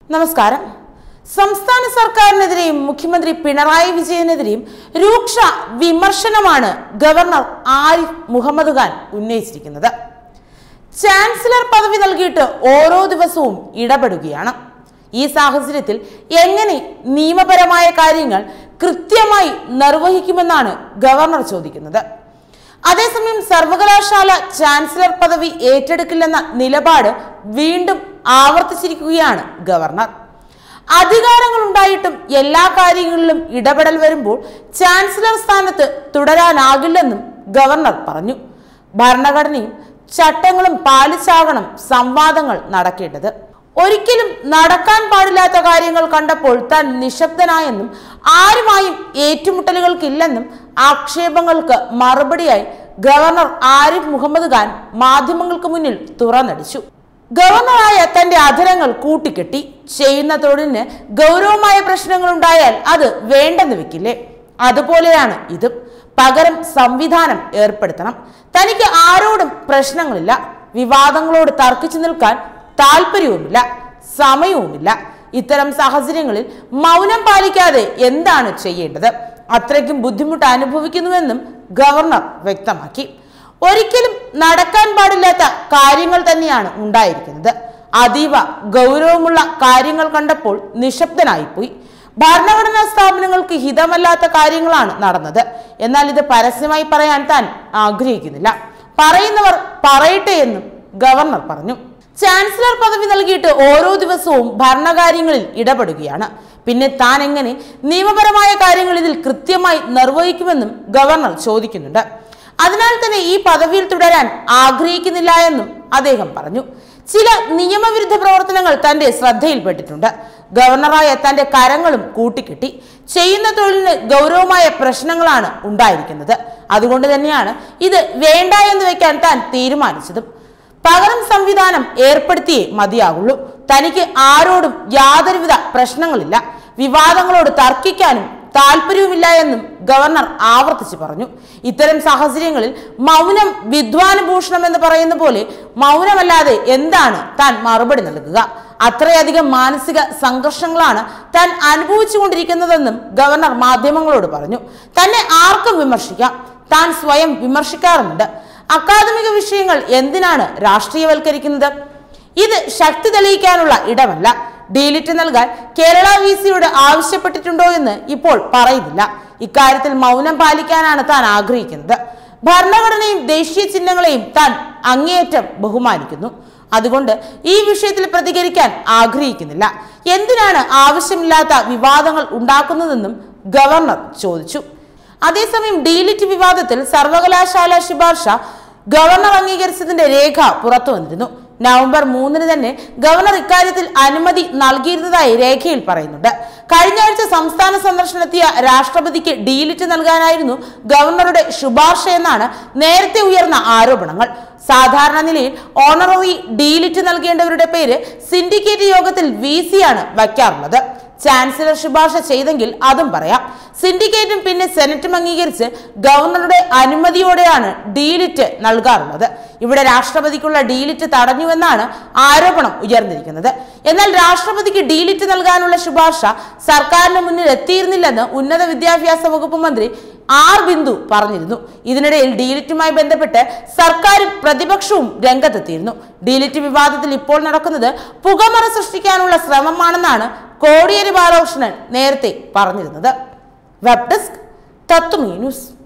നമസ്കാരം സംസ്ഥാന സർക്കാരിനെതിരെയും മുഖ്യമന്ത്രി പിണറായി വിജയനെതിരെയും രൂക്ഷ വിമർശനമാണ് ഗവർണർ ആരിഫ് മുഹമ്മദ് ഖാൻ ഉന്നയിച്ചിരിക്കുന്നത് ചാൻസലർ പദവി നൽകിയിട്ട് ഓരോ ദിവസവും ഇടപെടുകയാണ് ഈ സാഹചര്യത്തിൽ എങ്ങനെ നിയമപരമായ കാര്യങ്ങൾ കൃത്യമായി നിർവഹിക്കുമെന്നാണ് ഗവർണർ ചോദിക്കുന്നത് അതേസമയം സർവകലാശാല ചാൻസലർ പദവി ഏറ്റെടുക്കില്ലെന്ന നിലപാട് വീണ്ടും ആവർത്തിച്ചിരിക്കുകയാണ് ഗവർണർ അധികാരങ്ങൾ ഉണ്ടായിട്ടും എല്ലാ കാര്യങ്ങളിലും ഇടപെടൽ വരുമ്പോൾ ചാൻസലർ സ്ഥാനത്ത് തുടരാനാകില്ലെന്നും ഗവർണർ പറഞ്ഞു ഭരണഘടനയും ചട്ടങ്ങളും പാലിച്ചാകണം സംവാദങ്ങൾ നടക്കേണ്ടത് ഒരിക്കലും നടക്കാൻ പാടില്ലാത്ത കാര്യങ്ങൾ കണ്ടപ്പോൾ താൻ നിശബ്ദനായെന്നും ആരുമായും ഏറ്റുമുട്ടലുകൾക്കില്ലെന്നും ആക്ഷേപങ്ങൾക്ക് മറുപടിയായി ഗവർണർ ആരിഫ് മുഹമ്മദ് ഖാൻ മാധ്യമങ്ങൾക്ക് മുന്നിൽ തുറന്നടിച്ചു ഗവർണറായ തന്റെ അധരങ്ങൾ കൂട്ടിക്കെട്ടി ചെയ്യുന്ന തൊഴിലിന് ഗൗരവമായ പ്രശ്നങ്ങൾ ഉണ്ടായാൽ അത് വേണ്ടെന്ന് വെക്കില്ലേ അതുപോലെയാണ് ഇതും പകരം സംവിധാനം ഏർപ്പെടുത്തണം തനിക്ക് ആരോടും പ്രശ്നങ്ങളില്ല വിവാദങ്ങളോട് തർക്കിച്ചു നിൽക്കാൻ താല്പര്യവുമില്ല സമയവുമില്ല ഇത്തരം സാഹചര്യങ്ങളിൽ മൗനം പാലിക്കാതെ എന്താണ് ചെയ്യേണ്ടത് അത്രയ്ക്കും ബുദ്ധിമുട്ട് അനുഭവിക്കുന്നുവെന്നും ഗവർണർ വ്യക്തമാക്കി ഒരിക്കലും നടക്കാൻ പാടില്ലാത്ത കാര്യങ്ങൾ തന്നെയാണ് ഉണ്ടായിരിക്കുന്നത് അതീവ ഗൗരവമുള്ള കാര്യങ്ങൾ കണ്ടപ്പോൾ നിശബ്ദനായിപ്പോയി ഭരണഘടനാ സ്ഥാപനങ്ങൾക്ക് ഹിതമല്ലാത്ത കാര്യങ്ങളാണ് നടന്നത് എന്നാൽ ഇത് പരസ്യമായി പറയാൻ താൻ ആഗ്രഹിക്കുന്നില്ല പറയുന്നവർ പറയട്ടെ എന്നും ഗവർണർ പറഞ്ഞു ചാൻസലർ പദവി നൽകിയിട്ട് ഓരോ ദിവസവും ഭരണകാര്യങ്ങളിൽ ഇടപെടുകയാണ് പിന്നെ താൻ എങ്ങനെ നിയമപരമായ കാര്യങ്ങൾ ഇതിൽ കൃത്യമായി നിർവഹിക്കുമെന്നും ഗവർണർ ചോദിക്കുന്നുണ്ട് അതിനാൽ തന്നെ ഈ പദവിയിൽ തുടരാൻ ആഗ്രഹിക്കുന്നില്ല എന്നും അദ്ദേഹം പറഞ്ഞു ചില നിയമവിരുദ്ധ പ്രവർത്തനങ്ങൾ തന്റെ ശ്രദ്ധയിൽപ്പെട്ടിട്ടുണ്ട് ഗവർണറായ തന്റെ കരങ്ങളും കൂട്ടിക്കെട്ടി ചെയ്യുന്ന തൊഴിലിന് ഗൗരവമായ പ്രശ്നങ്ങളാണ് ഉണ്ടായിരിക്കുന്നത് അതുകൊണ്ട് തന്നെയാണ് ഇത് വേണ്ട എന്ന് വെക്കാൻ താൻ തീരുമാനിച്ചതും പകരം സംവിധാനം ഏർപ്പെടുത്തിയേ മതിയാകുള്ളൂ തനിക്ക് ആരോടും യാതൊരുവിധ പ്രശ്നങ്ങളില്ല വിവാദങ്ങളോട് തർക്കിക്കാനും താല്പര്യവുമില്ല എന്നും ഗവർണർ ആവർത്തിച്ചു പറഞ്ഞു ഇത്തരം സാഹചര്യങ്ങളിൽ മൗനം വിദ്വാനുഭൂഷണം എന്ന് പറയുന്ന പോലെ മൗനമല്ലാതെ എന്താണ് താൻ മറുപടി നൽകുക അത്രയധികം മാനസിക സംഘർഷങ്ങളാണ് താൻ അനുഭവിച്ചുകൊണ്ടിരിക്കുന്നതെന്നും ഗവർണർ മാധ്യമങ്ങളോട് പറഞ്ഞു തന്നെ ആർക്കും വിമർശിക്കാം താൻ സ്വയം വിമർശിക്കാറുമുണ്ട് അക്കാദമിക വിഷയങ്ങൾ എന്തിനാണ് രാഷ്ട്രീയവൽക്കരിക്കുന്നത് ഇത് ശക്തി തെളിയിക്കാനുള്ള ഇടമല്ല ഡീലിറ്റ് നൽകാൻ കേരള വി സിയോട് ആവശ്യപ്പെട്ടിട്ടുണ്ടോ എന്ന് ഇപ്പോൾ പറയുന്നില്ല ഇക്കാര്യത്തിൽ മൗനം പാലിക്കാനാണ് താൻ ആഗ്രഹിക്കുന്നത് ഭരണഘടനയും ദേശീയ ചിഹ്നങ്ങളെയും താൻ അങ്ങേയറ്റം ബഹുമാനിക്കുന്നു അതുകൊണ്ട് ഈ വിഷയത്തിൽ പ്രതികരിക്കാൻ ആഗ്രഹിക്കുന്നില്ല എന്തിനാണ് ആവശ്യമില്ലാത്ത വിവാദങ്ങൾ ഉണ്ടാക്കുന്നതെന്നും ഗവർണർ ചോദിച്ചു അതേസമയം ഡീലിറ്റ് വിവാദത്തിൽ സർവകലാശാല ശുപാർശ ഗവർണർ അംഗീകരിച്ചതിന്റെ രേഖ പുറത്തു വന്നിരുന്നു നവംബർ മൂന്നിന് തന്നെ ഗവർണർ ഇക്കാര്യത്തിൽ അനുമതി നൽകിയിരുന്നതായി രേഖയിൽ പറയുന്നുണ്ട് കഴിഞ്ഞ ആഴ്ച സംസ്ഥാന സന്ദർശനത്തിയ രാഷ്ട്രപതിക്ക് ഡീലിറ്റ് നൽകാനായിരുന്നു ഗവർണറുടെ ശുപാർശ എന്നാണ് നേരത്തെ ഉയർന്ന ആരോപണങ്ങൾ സാധാരണ നിലയിൽ ഓണററി ഡീലിറ്റ് നൽകേണ്ടവരുടെ പേര് സിൻഡിക്കേറ്റ് യോഗത്തിൽ വി സിയാണ് വയ്ക്കാറുള്ളത് ചാൻസലർ ശുപാർശ ചെയ്തെങ്കിൽ അതും പറയാം സിൻഡിക്കേറ്റും പിന്നെ സെനറ്റും അംഗീകരിച്ച് ഗവർണറുടെ അനുമതിയോടെയാണ് ഡീലിറ്റ് നൽകാറുള്ളത് ഇവിടെ രാഷ്ട്രപതിക്കുള്ള ഡീലിറ്റ് തടഞ്ഞുവെന്നാണ് ആരോപണം ഉയർന്നിരിക്കുന്നത് എന്നാൽ രാഷ്ട്രപതിക്ക് ഡീലിറ്റ് നൽകാനുള്ള ശുപാർശ സർക്കാരിന് മുന്നിൽ എത്തിയിരുന്നില്ലെന്ന് ഉന്നത വിദ്യാഭ്യാസ വകുപ്പ് മന്ത്രി ആർ ബിന്ദു പറഞ്ഞിരുന്നു ഇതിനിടയിൽ ഡീലിറ്റുമായി ബന്ധപ്പെട്ട് സർക്കാരും പ്രതിപക്ഷവും രംഗത്തെത്തിയിരുന്നു ഡീലിറ്റ് വിവാദത്തിൽ ഇപ്പോൾ നടക്കുന്നത് പുകമറ സൃഷ്ടിക്കാനുള്ള ശ്രമമാണെന്നാണ് കോടിയേരി ബാലകൃഷ്ണൻ നേരത്തെ പറഞ്ഞിരുന്നത് വെബ് ഡെസ്ക് തത്വമീ ന്യൂസ്